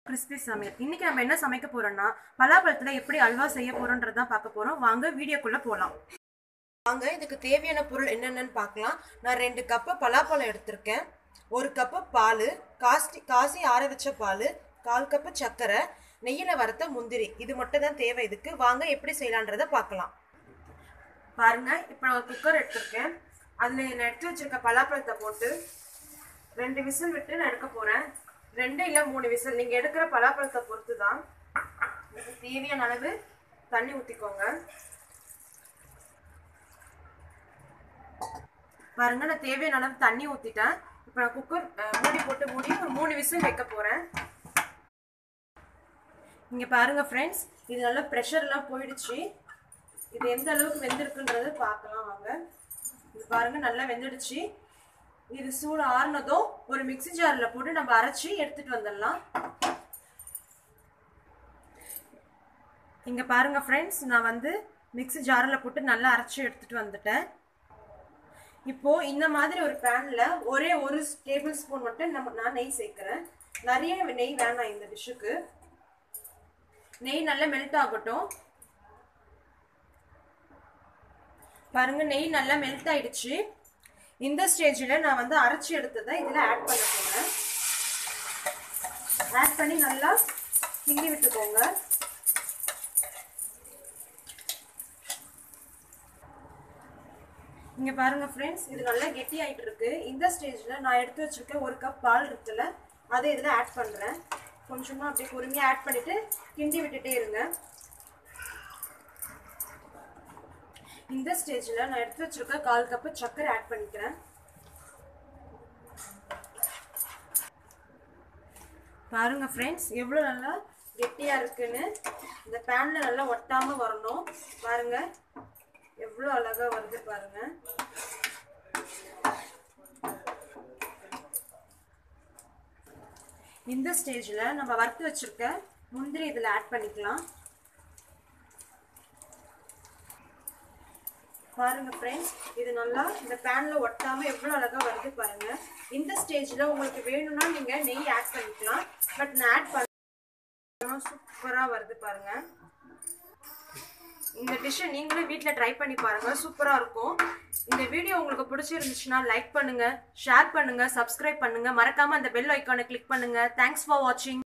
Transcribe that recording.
crispy சமையல் இன்னைக்கு நம்ம என்ன சமைக்க போறோம்னா பலாப்பழத்துல எப்படி அல்வா செய்ய போறோம்ன்றது தான் பார்க்க போறோம் வாங்க வீடியோக்குள்ள போலாம் வாங்க இதுக்கு தேவையான பொருள் என்னென்னு பார்க்கலாம் நான் ரெண்டு கப்பு பலாப்பழம் எடுத்திருக்கேன் ஒரு கப்பு பால் காஸ்டி காசி ஆற வச்ச பால் கால் கப்பு சர்க்கரை நெய்யில் வறுத்த முந்திரி இது மட்டும் தான் தேவை இதுக்கு வாங்க எப்படி செய்யலான்றதை பார்க்கலாம் பாருங்க இப்போ நான் குக்கர் எடுத்திருக்கேன் அதில் நான் எடுத்து வச்சிருக்க பலாப்பழத்தை போட்டு ரெண்டு விசில் விட்டு நான் எடுக்க போகிறேன் ரெண்டு இல்லை மூணு விசில் நீங்கள் எடுக்கிற பலாப்பழத்தை பொறுத்து தான் இதுக்கு தேவையான அளவு தண்ணி ஊற்றிக்கோங்க பாருங்க நான் தேவையான அளவு தண்ணி ஊற்றிட்டேன் இப்போ நான் குக்கர் அஹ், மூடி போட்டு மூடி ஒரு மூணு விசில் வைக்க போகிறேன் இங்கே பாருங்க ஃப்ரெண்ட்ஸ் இது நல்லா ப்ரெஷர்லாம் போயிடுச்சு இது எந்த அளவுக்கு வெந்திருக்குன்றது பார்க்கலாம் வாங்க இது பாருங்க நல்லா வெந்துடுச்சு இது சூடு ஆறுனதும் ஒரு மிக்ஸி ஜாரில் போட்டு நம்ம அரைச்சி எடுத்துட்டு வந்துடலாம் இங்கே பாருங்க ஃப்ரெண்ட்ஸ் நான் வந்து மிக்ஸி ஜாரில் போட்டு நல்லா அரைச்சி எடுத்துட்டு வந்துட்டேன் இப்போ இந்த மாதிரி ஒரு பேன்ல ஒரே ஒரு டேபிள் ஸ்பூன் மட்டும் நம்ம நான் நெய் சேர்க்கிறேன் நிறைய நெய் வேணாம் இந்த டிஷ்ஷுக்கு நெய் நல்லா மெல்ட் ஆகட்டும் பாருங்க நெய் நல்லா மெல்ட் ஆயிடுச்சு இந்த ஸ்டேஜில் நான் வந்து அரைச்சி எடுத்ததை இதில் ஆட் பண்ண போகிறேன் ஆட் பண்ணி நல்லா கிண்டி விட்டுக்கோங்க இங்க பாருங்க ஃப்ரெண்ட்ஸ் இது நல்லா கெட்டி ஆயிட்டு இருக்கு இந்த ஸ்டேஜ்ல நான் எடுத்து வச்சிருக்க ஒரு கப் பால் இருக்குல்ல அதை இதுல ஆட் பண்றேன் கொஞ்சமா அப்படியே பொறுமையா ஆட் பண்ணிட்டு கிண்டி விட்டுட்டே இருங்க இந்த ஸ்டேஜ்ல நான் எடுத்து வச்சிருக்க கால் கப்பு சர்க்கரை ஆட் பண்ணிக்கிறேன் பாருங்க ஃப்ரெண்ட்ஸ் எவ்வளோ நல்லா கெட்டியா இருக்குன்னு இந்த பேன்ல நல்லா ஒட்டாம வரணும் பாருங்க எவ்வளோ அழகா வருது பாருங்க இந்த ஸ்டேஜில் நம்ம வறுத்து வச்சிருக்க முந்திரி இதில் ஆட் பண்ணிக்கலாம் பாருங்க ஃப்ரெண்ட்ஸ் இது நல்லா இந்த பேன்ல ஒட்டாம எவ்வளோ அழகா வருது பாருங்க இந்த ஸ்டேஜில் உங்களுக்கு வேணும்னா நீங்க நெய் ஆட் பண்ணிக்கலாம் பட் நான் ஆட் பண்ண சூப்பராக வருது பாருங்க இந்த டிஷ்ஷை நீங்களும் வீட்டில் ட்ரை பண்ணி பாருங்க சூப்பராக இருக்கும் இந்த வீடியோ உங்களுக்கு பிடிச்சிருந்துச்சுன்னா லைக் பண்ணுங்க ஷேர் பண்ணுங்க சப்ஸ்கிரைப் பண்ணுங்க மறக்காம அந்த பெல் ஐக்கானை கிளிக் பண்ணுங்க தேங்க்ஸ் ஃபார் வாட்சிங்